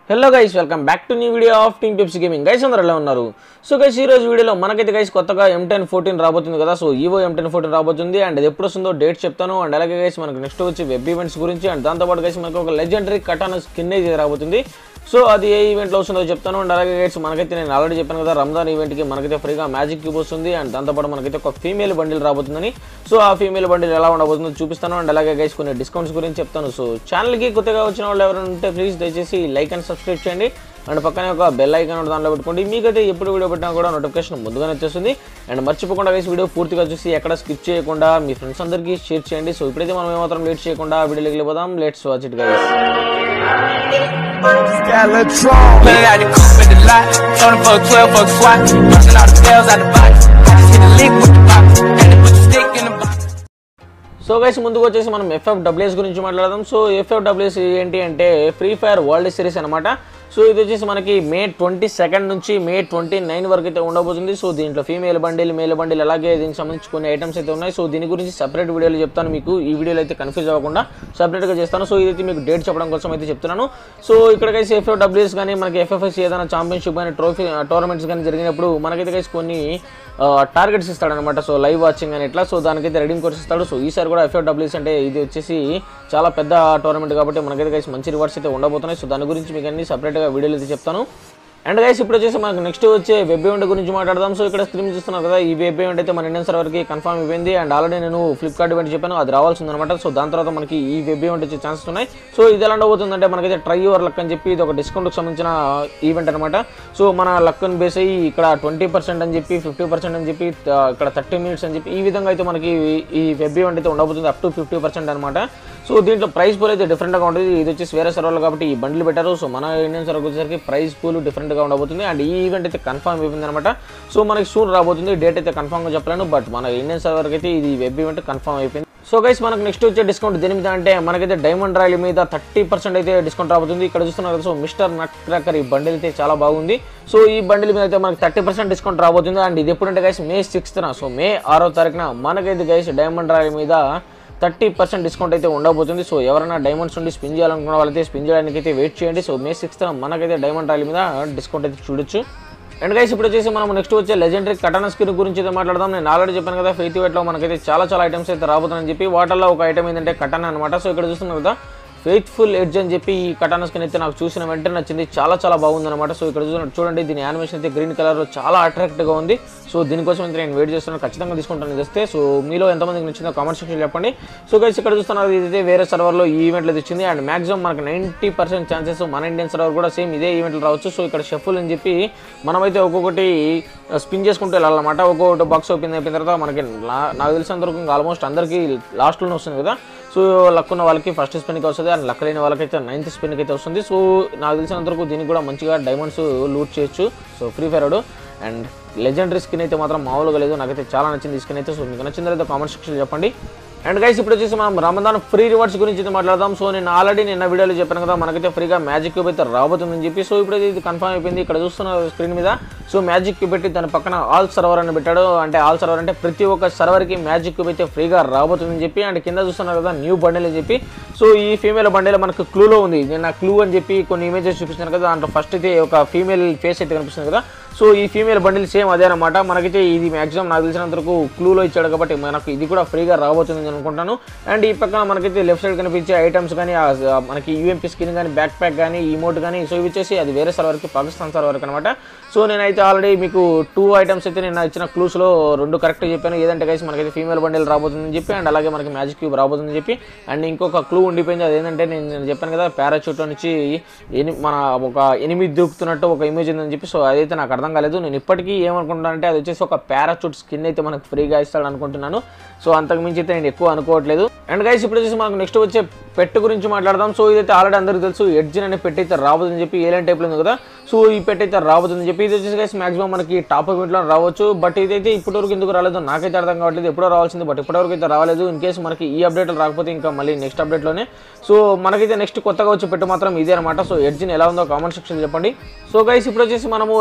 Hello guys welcome back to new video of team tips gaming guys అందరూ ఎలా ఉన్నారు so guys ఈ రోజు వీడియోలో మనకైతే గైస్ కొత్తగా ఎం టెన్ ఫోర్టీన్ రాబోతుంది కదా సో ఈవో ఎం టెన్ ఫోర్టీన్ రాబోతుంది అండ్ అది ఎప్పుడు వస్తుందో డేట్ చెప్తాను అండ్ అలాగే గైస్ మనకు నెక్స్ట్ వచ్చి వెబ్ ఈవెంట్స్ గురించి అండ్ దాంతోపాటు గైస్ మనకు ఒక లెజెండరీ కటాన స్కిన్ అయితే రాబోతుంది సో అది ఏ ఈవెంట్లో వస్తుందో చెప్తాను అండ్ అలాగే గైస్ మనకైతే నేను ఆల్రెడీ చెప్పాను కదా రంజాన్ ఈవెంట్కి మనకైతే ఫ్రీగా మ్యాజిక్ క్యూబ్ వస్తుంది అండ్ దాంతోపాటు మనకైతే ఒక ఫీమేల్ బండిల్ రాబోతుందని సో ఆ ఫీమేల్ బండిల్ ఎలా ఉండబోతుందో చూపిస్తాను అండ్ అలాగే గైస్ కొన్ని డిస్కౌంట్స్ గురించి చెప్తాను సో ఛానల్కి కొత్తగా వచ్చిన వాళ్ళు ఎవరైనా ఉంటే ప్లీజ్ దయచేసి లైక్ అండ్ సబ్స్క్రైబ్ చేయండి అండ్ పక్కనే ఒక బెల్ ఐకాన్ కూడా దాంట్లో పెట్టుకోండి మీకైతే ఎప్పుడు వీడియో పెట్టినా కూడా నోటిఫికేషన్ ముందుగానే వచ్చేస్తుంది అండ్ మర్చిపోకుండా వేసి వీడియో పూర్తిగా చూసి ఎక్కడ స్కిప్ చేయకుండా మీ ఫ్రెండ్స్ అందరికీ షేర్ చేయండి సో ఇప్పుడైతే మనం ఏమాత్రం లేట్ చేయకుండా వీడియోకి వెళ్ళిపోదాం let's watch it guys Skeletron. Pulling out the coupe at the lot. Told him fuck 12, fuck SWAT. Busting all the bells out the box. I just hit a lick with the pop. And put the stick in the box. So guys ముందుకు వచ్చేసి మనం FFWS గురించి మాట్లాడదాం so FFWS ఏంటి అంటే free fire world series అనమాట so ఇది వచ్చేసి మనకి మే ట్వంటీ సెకండ్ నుంచి మే ట్వంటీ నైన్ వరకు అయితే ఉండబోతుంది సో దీంట్లో ఫీమేల్ బండిల్ మేల్ బండిల్ అలాగే దీనికి సంబంధించి కొన్ని ఐటమ్స్ అయితే ఉన్నాయి సో దీని గురించి సపరేట్ వీడియోలు చెప్తాను మీకు ఈ వీడియోలో అయితే కన్ఫ్యూజ్ అవ్వకుండా సపరేట్గా చేస్తాను సో ఇదైతే మీకు డేట్ చెప్పడం కోసం అయితే చెప్తున్నాను సో ఇక్కడ కైసి ఎఫ్ఎఫ్డబ్ల్యూఎస్ కానీ మనకి ఎఫ్ఎఫ్ఎస్ ఏదైనా ఛాంపియన్షిప్ కానీ ట్రోఫీ టోర్నమెంట్స్ కానీ జరిగినప్పుడు మనకైతే కైసి కొన్ని టార్గెట్స్ ఇస్తాడనమాట సో లైవ్ వాచింగ్ అని ఇట్లా సో దానికైతే రెడీమ్ కోర్స్ ఇస్తాడు సో ఈసారి కూడా ఎఫ్ఎఫ్డబ్ల్యూఎస్ అంటే ఇది వచ్చేసి చాలా పెద్ద టోర్నమెంట్ కాబట్టి మనకైతే గైస్ మంచి రివార్డ్స్ అయితే ఉండబోతున్నాయి సో దాని గురించి మీకు అన్ని సపరేట్గా వీడియోలు అయితే చెప్తాను అండ్ గైస్ ఇప్పుడు వచ్చేసి మనకు నెక్స్ట్ వచ్చే వెబ్ ఈవెంట్ గురించి మాట్లాడదాం సో ఇక్కడ స్క్రీన్ చూస్తున్నారు కదా ఈ వెబ్ ఈవెంట్ అయితే మన ఇండియన్ సర్వర్కి కన్ఫర్మ్ అయిపోయింది అండ్ ఆల్రెడీ నేను ఫ్లిప్కార్ట్ ఈవెంట్ చెప్పాను అది రావాల్సింది అనమాట సో దాని తర్వాత మనకి ఈ వెబ్ ఈవెంట్ వచ్చే ఛాన్సెస్ ఉన్నాయి సో ఇది ఎలా ఉండబోతుందంటే మనకైతే ట్రై యువర్ లక్ అని చెప్పి ఇది ఒక డిస్కౌంట్కి సంబంధించిన ఈవెంట్ అనమాట సో మన లక్ని బేస్ అయ్యి ఇక్కడ ట్వంటీ పర్సెంట్ అని చెప్పి ఫిఫ్టీ పర్సెంట్ అని చెప్పి ఆ, ఇక్కడ థర్టీ మినిట్స్ అని చెప్పి ఈ విధంగా అయితే మనకి ఈ- ఈ వెబ్ ఈవెంట్ అయితే ఉండబోతుంది అప్ టు ఫిఫ్టీ పర్సెంట్ అనమాట సో దీంట్లో ప్రైస్ పూల్ అయితే డిఫరెంట్గా ఉంటుంది ఇది వచ్చేసి వేరే సర్వర్లు కాబట్టి ఈ బండ్లు పెట్టారు సో మన ఇండియన్ సర్వర్ వచ్చేసరికి ప్రైస్ పూల్ డిఫరెంట్గా ఉండబోతుంది అండ్ ఈ ఈవెంట్ అయితే కన్ఫర్మ్ అయిపోయింది అనమాట సో మనకి సూన్ రాబోతుంది డేట్ అయితే కన్ఫర్మ్గా చెప్పలేను బట్ మన ఇండియన్ సర్వర్కి అయితే ఇది వెబ్ ఈవెంట్ కన్ఫర్మ్ అయిపోయింది సో గైస్ మనకు నెక్స్ట్ వచ్చే డిస్కౌంట్ దేని మీద అంటే మనకైతే డైమండ్ రాయల్ మీద థర్టీ పర్సెంట్ అయితే డిస్కౌంట్ రాబోతుంది ఇక్కడ చూస్తున్నారు కదా సో మిస్టర్ నట్ క్రాకర్ ఈ బండిల్ అయితే చాలా బాగుంది సో ఈ బండిల్ మీద అయితే మనకి థర్టీ పర్సెంట్ డిస్కౌంట్ రాబోతుంది అండ్ ఇది ఎప్పుడంటే గైస్ మే సిక్స్త్న సో మే ఆరో తారీఖున మనకైతే గైస్ డైమండ్ రాయల్ మీద థర్టీ పర్సెంట్ డిస్కౌంట్ అయితే ఉండబోతుంది సో ఎవరైనా డైమండ్స్ నుండి స్పిన్ చేయాలనుకున్న వాళ్ళైతే స్పిన్ చేయడానికి అయితే వెయిట్ చేయండి సో మే సిక్స్త్ మనకైతే డైమండ్ రాయల్ మీద డిస్కౌంట్ అయితే చూడొచ్చు అండ్ గైస్ ఇప్పుడు వచ్చేసి మనం నెక్స్ట్ వచ్చే లెజెండరీ కటన స్కిన్ గురించి అయితే మాట్లాడదాం నేను ఆల్రెడీ చెప్పాను కదా ఫెయిత్ వెట్లో మనకైతే చాలా చాలా ఐటమ్స్ అయితే రాబోతుందని చెప్పి వాటిల్లో ఒక ఐటమ్ ఏంటంటే కటన్ అనమాట సో ఇక్కడ చూస్తున్నారు కదా ఫెయిత్ఫుల్ ఎడ్జ్ అని చెప్పి ఈ కటానా స్కిన్ అయితే నాకు చూసిన వెంటనే నచ్చింది చాలా చాలా బాగుంది అనమాట సో ఇక్కడ చూసిన చూడండి దీని యానిమేషన్ అయితే గ్రీన్ కలర్లో చాలా అట్రాక్ట్గా ఉంది సో దీనికోసం అయితే నేను వెయిట్ చేస్తున్నాను ఖచ్చితంగా తీసుకుంటాను ఇది వస్తే సో మీలో ఎంతమందికి నచ్చిందో కామెంట్ సెక్షన్ చెప్పండి సో గైస్ ఇక్కడ చూస్తున్నారు ఇదైతే వేరే సర్వర్లో ఈ ఈవెంట్లో ఇచ్చింది అండ్ మాక్సిమం మనకి నైంటీ పర్సెంట్ ఛాన్సెస్ మన ఇండియన్ సర్వర్ కూడా సేమ్ ఇదే ఈవెంట్లో రావచ్చు సో ఇక్కడ షెఫుల్ అని చెప్పి మనమైతే ఒక్కొక్కటి స్పిన్ చేసుకుంటూ వెళ్ళాలన్నమాట ఒక్కొక్కటి బాక్స్ ఓపెన్ అయిపోయిన తర్వాత మనకి నా- నాకు తెలిసినంత వరకు ఇంకా ఆల్మోస్ట్ అందరికీ లాస్ట్లోనే వస్తుంది కదా సో లక్ ఉన్న వాళ్ళకి ఫస్ట్ స్పిన్కి వస్తుంది అండ్ లక్ లేని వాళ్ళకైతే నైన్త్ స్పిన్కి అయితే వస్తుంది సో నాకు తెలిసినంత వరకు దీనికి కూడా మంచిగా డైమండ్స్ లూట్ చేయొచ్చు so free fire and legendary skin అయితే మాత్రం మామూలుగా లేదు నాకైతే చాలా నచ్చింది ఈ స్కిన్ అయితే సో మీకు నచ్చిందో లేదో కామెంట్ సెక్షన్ చెప్పండి అండ్ గైస్ ఇప్పుడు వచ్చేసి మనం రమదాన్ ఫ్రీ రివార్డ్స్ గురించి అయితే మాట్లాడదాం సో నేను ఆల్రెడీ నిన్న వీడియోలో చెప్పాను కదా మనకైతే ఫ్రీగా మ్యాజిక్ క్యూబ్ అయితే రాబోతుందని చెప్పి సో ఇప్పుడు ఇది కన్ఫర్మ్ అయిపోయింది ఇక్కడ చూస్తున్న స్క్రీన్ మీద సో మ్యాజిక్ క్యూబ్ పెట్టి దాని పక్కన ఆల్ సర్వర్ అని పెట్టాడు అంటే ఆల్ సర్వర్ అంటే ప్రతి ఒక్క సర్వర్కి మ్యాజిక్ క్యూబ్ అయితే ఫ్రీగా రాబోతుందని చెప్పి అండ్ కింద చూస్తున్నారు కదా న్యూ బండిల్ అని చెప్పి సో ఈ ఫీమేల్ బండిల్ మనకు క్లూలో ఉంది నేను క్లూ అని చెప్పి కొన్ని ఇమేజెస్ చూపిస్తున్నాను కదా దాంట్లో ఫస్ట్ అయితే ఒక ఫీమేల్ ఫేస్ అయితే కనిపిస్తుంది కదా సో ఈ ఫీమేల్ బండిల్ సేమ్ అదే అనమాట మనకైతే ఇది మ్యాక్సిమం నాకు తెలిసినంత వరకు క్లూలో ఇచ్చాడు కాబట్టి మనకు ఇది కూడా ఫ్రీగా రాబోతుంది అనుకుంటాను అండ్ ఈ పక్కన మనకైతే లెఫ్ట్ సైడ్ కనిపించే ఐటమ్స్ కానీ ఆ- ఆ మనకి యూఎంపీ స్కిన్ కానీ బ్యాక్ ప్యాక్ కానీ ఇమోట్ కానీ సో ఇవి వచ్చేసి అది వేరే సర్వర్కి పాకిస్తాన్ సర్వర్కి అనమాట సో నేనైతే ఆల్రెడీ మీకు టూ ఐటమ్స్ అయితే నేను ఇచ్చిన క్లూస్లో రెండు కరెక్ట్ చెప్పాను ఏదంటే కలిసి మనకైతే ఫీమేల్ బండిల్ రాబోతుందని చెప్పి అండ్ అలాగే మనకి మ్యాజిక్ క్యూబ్ రాబోతుందని చెప్పి అండ్ ఇంకొక క్లూ ఉండిపోయింది అదేంటంటే నేను నేను చెప్పాను కదా పారాచూట్ నుంచి ఎని మన ఒక ఎనిమిది దూకుతున్నట్టు ఒక ఇమేజ్ ఉందని చెప్పి సో అదైతే నాకు అర్థం కాలేదు నేను ఇప్పటికీ ఏమనుకుంటున్నాను అంటే అది వచ్చేసి ఒక పారాచూట్ స్కిన్ అయితే మనకు ఫ్రీగా ఇస్తాడు అనుకుంటున్నాను సో అంతకు మించి అయితే నేను ఎక్కువ అనుకోవట్లేదు అండ్ గైస్ ఇప్పుడు వచ్చేసి మనకు నెక్స్ట్ వచ్చే పెట్ గురించి మాట్లాడదాం సో ఇదైతే ఆల్రెడీ అందరికీ తెలుసు ఎడ్జిన్ అనే పెట్ అయితే రాబోతుందని చెప్పి ఏలైన్ టైప్లో ఉంది కదా సో ఈ పెట్ అయితే రాబోతుందని చెప్పి ఇది వచ్చేసి గైస్ మాక్సిమం మనకి టాప్ ఈవెంట్లో రావచ్చు బట్ ఇదైతే ఇప్పటివరకు ఎందుకు రాలేదు నాకైతే అర్థం కావట్లేదు ఎప్పుడో రావాల్సింది బట్ ఇప్పటివరకు అయితే రాలేదు ఇన్ కేసు మనకి ఈ అప్డేట్లు రాకపోతే ఇంకా మళ్ళీ నెక్స్ట్ అప్డేట్లోనే సో మనకైతే నెక్స్ట్ కొత్తగా వచ్చి పెట్టు మాత్రం ఇదే అనమాట సో ఎడ్జిన్ ఎలా ఉందో కామెంట్ సెక్షన్ చెప్పండి సో గైస్ ఇప్పుడు వచ్చేసి మనము ఎం టెన్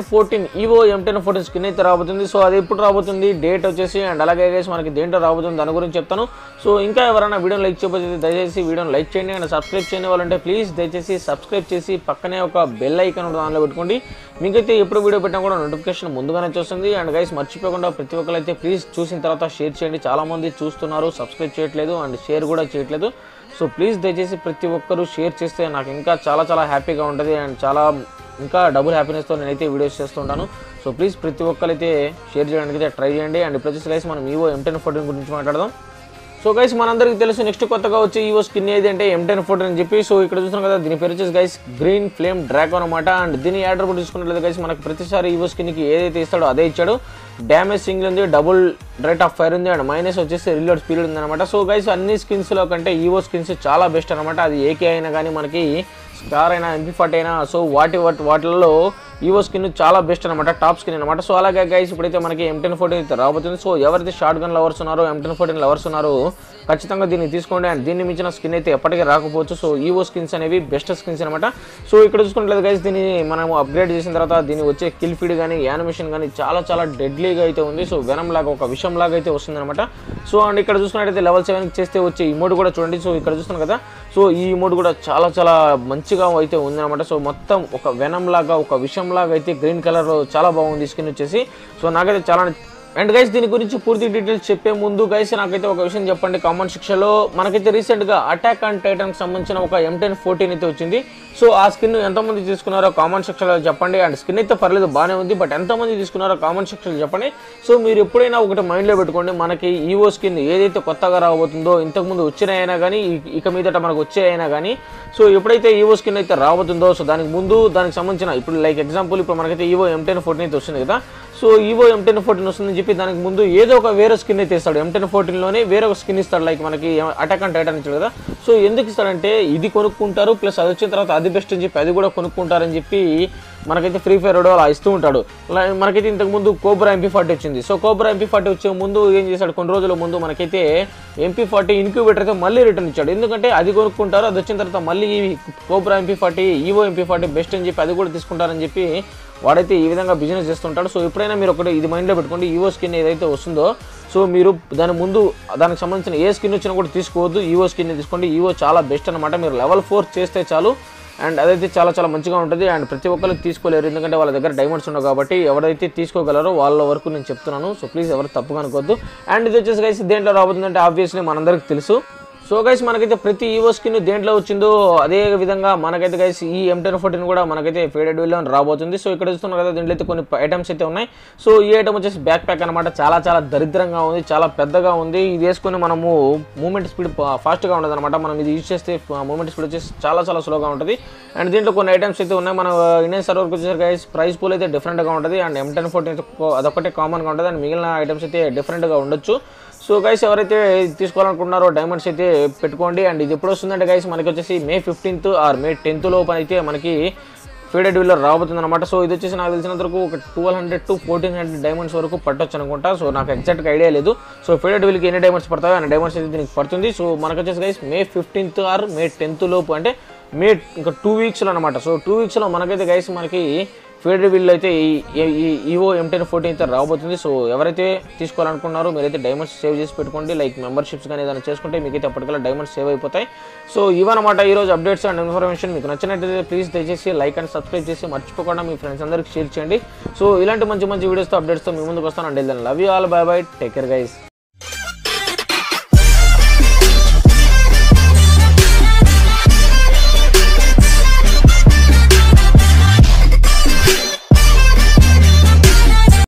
ఫోర్టీన్ ఈవో ఎం టెన్ ఫోర్టీన్ స్కిన్ అయితే రాబోతుంది సో అది ఎప్పుడు రాబోతుంది డేట్ వచ్చేసి అండ్ అలాగే గైస్ మనకి దేంట్లో రాబోతుంది దాని గురించి చెప్తాను సో ఇంకా ఎవరైనా వీడియో లైక్ చేయకపోతే దయచేసి వీడియోని లైక్ చేయండి అండ్ సబ్స్క్రైబ్ చేయని వాళ్ళంటే ప్లీజ్ దయచేసి సబ్స్క్రైబ్ చేసి పక్కనే ఒక బెల్ ఐకాన్ ఉంటుంది దానిలో పెట్టుకోండి మీకైతే ఎప్పుడు వీడియో పెట్టినా కూడా నోటిఫికేషన్ ముందుగానే చూస్తుంది అండ్ గైస్ మర్చిపోకుండా ప్రతి ఒక్కరైతే ప్లీజ్ చూసిన తర్వాత షేర్ చేయండి చాలా మంది చూస్తున్నారు సబ్స్క్రైబ్ చేయట్లేదు అండ్ షేర్ కూడా చేయట్లేదు సో ప్లీజ్ దయచేసి ప్రతి ఒక్కరూ షేర్ చేస్తే నాకు ఇంకా చాలా చాలా హ్యాపీగా ఉంటుంది అండ్ చాలా ఇంకా డబుల్ హ్యాపీనెస్తో నేనైతే వీడియోస్ చేస్తుంటాను సో ప్లీజ్ ప్రతి ఒక్కరైతే షేర్ చేయడానికి అయితే ట్రై చేయండి అండ్ ఇప్పుడు వచ్చేసి గైస్ మనం ఈవో ఎం టెన్ ఫోర్టీన్ గురించి మాట్లాడదాం సో గైస్ మనందరికీ తెలుసు నెక్స్ట్ కొత్తగా వచ్చే ఈవో స్కిన్ ఏది అంటే ఎం టెన్ ఫోర్టీన్ అని చెప్పి సో ఇక్కడ చూస్తున్నాం కదా దీని పేరు వచ్చేసి గైస్ గ్రీన్ ఫ్లేమ్ డ్రాక్ అనమాట అండ్ దీని యాడర్ కూడా చూసుకున్నట్లయితే గైస్ మనకి ప్రతిసారి ఈవో స్కిన్కి ఏదైతే ఇస్తాడో అదే ఇచ్చాడు డ్యామేజ్ సింగిల్ ఉంది డబుల్ రేట్ ఆఫ్ ఫైర్ ఉంది అండ్ మైనస్ వచ్చేసి రిలోడ్ స్పీడ్ ఉంది అనమాట సో గైస్ అన్ని స్కిన్స్లో కంటే ఈవో స్కిన్స్ చాలా బెస్ట్ అనమాట అది ఏకే అయినా కానీ మనకి స్టార్ అయినా ఎంపీ ఫార్ట్ అయినా సో వాటి వాటి వాటిలలో ఈవో స్కిన్ చాలా బెస్ట్ అనమాట టాప్ స్కిన్ అనమాట సో అలాగే గైస్ ఇప్పుడైతే మనకి ఎం టెన్ ఫోర్టీన్ అయితే రాబోతుంది సో ఎవరైతే షార్ట్ గన్ లవర్స్ ఉన్నారో ఎం టెన్ ఫోర్టీన్ లవర్స్ ఉన్నారో ఖచ్చితంగా దీన్ని తీసుకోండి అండ్ దీన్ని మించిన స్కిన్ అయితే ఎప్పటికీ రాకపోవచ్చు సో ఈవో స్కిన్స్ అనేవి బెస్ట్ స్కిన్స్ అనమాట సో ఇక్కడ చూసుకున్నట్లయితే గైస్ దీన్ని మనం అప్గ్రేడ్ చేసిన తర్వాత దీన్ని వచ్చే కిల్ ఫీడ్ కానీ యానిమేషన్ కానీ చాలా చాలా డెడ్లీగా అయితే ఉంది సో వెనం లాగా ఒక విషం లాగా అయితే వస్తుంది అనమాట సో అండ్ ఇక్కడ చూసుకున్నట్టయితే లెవెల్ సెవెన్ చేస్తే వచ్చే ఇమోడ్ కూడా చూడండి సో ఇక్కడ చూస్తున్నాం కదా సో ఈ ఇమోడ్ కూడా చాలా చాలా మంచిగా అయితే ఉందన్నమాట సో మొత్తం ఒక వెనం లాగా ఒక విషం లాగా అయితే గ్రీన్ కలర్ చాలా బాగుంది స్కిన్ వచ్చేసి సో నాకైతే చాలా అండ్ గైస్ దీని గురించి పూర్తి డీటెయిల్స్ చెప్పే ముందు గైస్ నాకైతే ఒక విషయం చెప్పండి కామెంట్ సెక్షన్లో మనకైతే రీసెంట్గా అటాక్ అండ్ టైటన్కి సంబంధించిన ఒక ఎం టెన్ ఫోర్టీన్ అయితే వచ్చింది సో ఆ స్కిన్ ఎంతమంది తీసుకున్నారో కామెంట్ సెక్షన్లో చెప్పండి అండ్ స్కిన్ అయితే పర్లేదు బాగానే ఉంది బట్ ఎంతమంది తీసుకున్నారో కామెంట్ సెక్షన్లో చెప్పండి సో మీరు ఎప్పుడైనా ఒకటి మైండ్లో పెట్టుకోండి మనకి ఈవో స్కిన్ ఏదైతే కొత్తగా రాబోతుందో ఇంతకుముందు వచ్చినాయైనా కానీ ఇ- ఇక మీదట మనకు వచ్చాయైనా కానీ సో ఎప్పుడైతే ఈవో స్కిన్ అయితే రాబోతుందో సో దానికి ముందు దానికి సంబంధించిన ఇప్పుడు లైక్ ఎగ్జాంపుల్ ఇప్పుడు మనకైతే ఈవో ఎం టెన్ ఫోర్టీన్ అయితే వస్తుంది కదా సో ఈవో ఎం టెన్ ఫోర్టీన్ వస్తుందని చెప్పి దానికి ముందు ఏదో ఒక వేరే స్కిన్ అయితే ఇస్తాడు ఎం టెన్ ఫోర్టీన్లోనే వేరే ఒక స్కిన్ ఇస్తాడు లైక్ మనకి అటాక్ అండ్ టైటన్ ఇచ్చాడు కదా సో ఎందుకు ఇస్తాడంటే ఇది కొనుక్కుంటారు ప్లస్ అది వచ్చిన తర్వాత అది బెస్ట్ అని చెప్పి అది కూడా కొనుక్కుంటారని చెప్పి మనకైతే ఫ్రీ ఫైర్ అలా ఇస్తూ ఉంటాడు లా- మనకైతే ఇంతకు ముందు కోబ్రా ఎంపీ ఫార్టీ వచ్చింది సో కోబ్రా ఎంపీ ఫార్టీ వచ్చే ముందు ఏం చేశాడు కొన్ని రోజుల ముందు మనకైతే ఎంపీ ఫార్టీ ఇన్క్యూబేటర్ అయితే మళ్ళీ రిటర్న్ ఇచ్చాడు ఎందుకంటే అది కొనుక్కుంటారు అది వచ్చిన తర్వాత మళ్ళీ ఈ cobra MP forty evo MP forty best అని చెప్పి అది కూడా తీసుకుంటారని చెప్పి వాడైతే ఈ విధంగా బిజినెస్ చేస్తుంటాడు సో ఎప్పుడైనా మీరు ఒకటి ఇది మైండ్లో పెట్టుకోండి ఈవో స్కిన్ ఏదైతే వస్తుందో సో మీరు దాని ముందు దానికి సంబంధించిన ఏ స్కిన్ వచ్చినా కూడా తీసుకోవద్దు ఈవో స్కిన్ తీసుకోండి ఈవో చాలా బెస్ట్ అనమాట మీరు లెవెల్ ఫోర్ చేస్తే చాలు అండ్ అదైతే చాలా చాలా మంచిగా ఉంటుంది అండ్ ప్రతి ఒక్కరికి తీసుకోలేరు ఎందుకంటే వాళ్ళ దగ్గర డైమండ్స్ ఉండవు కాబట్టి ఎవరైతే తీసుకోగలరో వాళ్ళ వరకు నేను చెప్తున్నాను సో ప్లీజ్ ఎవరు తప్పుగా అనుకోవద్దు అండ్ ఇది వచ్చేసి గైస్ దేంట్లో రాబోతుందంటే ఆబ్వియస్లీ మనందరికీ తెలుసు సో గైస్ మనకైతే ప్రతి ఈవో స్కిన్ దేంట్లో వచ్చిందో అదే విధంగా మనకైతే గైస్ ఈ ఎం టెన్ ఫోర్టీన్ కూడా మనకైతే ఫేడెడ్ విల్లో రాబోతుంది సో ఇక్కడ చూస్తున్నారు కదా దీంట్లో అయితే కొన్ని ఐటమ్స్ అయితే ఉన్నాయి సో ఈ ఐటమ్ వచ్చేసి బ్యాక్ ప్యాక్ అనమాట చాలా చాలా దరిద్రంగా ఉంది చాలా పెద్దగా ఉంది ఇది వేసుకొని మనము మూమెంట్ స్పీడ్ ఫాస్ట్గా ఉండదు అనమాట మనం ఇది యూజ్ చేస్తే మూమెంట్ స్పీడ్ వచ్చేసి చాలా చాలా స్లోగా ఉంటుంది అండ్ దీంట్లో కొన్ని ఐటమ్స్ అయితే ఉన్నాయి మన ఇండియన్ సర్వర్కి వచ్చేసరికి గైస్ ప్రైస్ పూల్ అయితే డిఫరెంట్గా ఉంటుంది అండ్ ఎం టెన్ ఫోర్టీన్ అదొకటే కామన్గా ఉంటుంది అండ్ మిగిలిన ఐటమ్స్ అయితే డిఫరెంట్గా ఉండొచ్చు సో గైస్ ఎవరైతే ఇది తీసుకోవాలనుకుంటున్నారో డైమండ్స్ అయితే పెట్టుకోండి అండ్ ఇది ఎప్పుడు వస్తుందంటే గైస్ మనకి వచ్చేసి May fifteenth or May tenth లోపు అయితే మనకి ఫీడెడ్ వీలర్ రాబోతుంది అనమాట సో ఇది వచ్చేసి నాకు తెలిసినంత వరకు ఒక twelve hundred to fourteen hundred diamonds వరకు పట్టొచ్చు అనుకుంటా సో నాకు ఎగ్జాక్ట్గా ఐడియా లేదు సో ఫీడెడ్ వీల్కి ఎన్ని డైమండ్స్ పడతాయో అన్ని డైమండ్స్ అయితే దీనికి పడుతుంది సో మనకు వచ్చేసి guys May fifteenth or May tenth లోపు అంటే మే ఇంకా టూ వీక్స్లో అనమాట సో టూ వీక్స్లో మనకైతే గైస్ మనకి ఫీడెడ్ వీల్ అయితే ఈ- ఈ- ఈ ఈవో ఎం టెన్ ఫోర్టీన్ అయితే రాబోతుంది సో ఎవరైతే తీసుకోవాలనుకున్నారో మీరైతే డైమండ్స్ సేవ్ చేసి పెట్టుకోండి లైక్ మెంబర్షిప్స్ కానీ ఏదైనా చేసుకుంటే మీకైతే అప్పటికల్లా డైమండ్స్ సేవ్ అయిపోతాయి సో ఇవన్నమాట ఈ రోజు అప్డేట్స్ అండ్ ఇన్ఫర్మేషన్ మీకు నచ్చినట్లయితే ప్లీజ్ దయచేసి లైక్ అండ్ సబ్స్క్రైబ్ చేసి మర్చిపోకుండా మీ ఫ్రెండ్స్ అందరికి షేర్ చేయండి సో ఇలాంటి మంచి మంచి వీడియోస్తో అప్డేట్స్తో మీ ముందుకు వస్తాను అండి love you all bye bye take care guys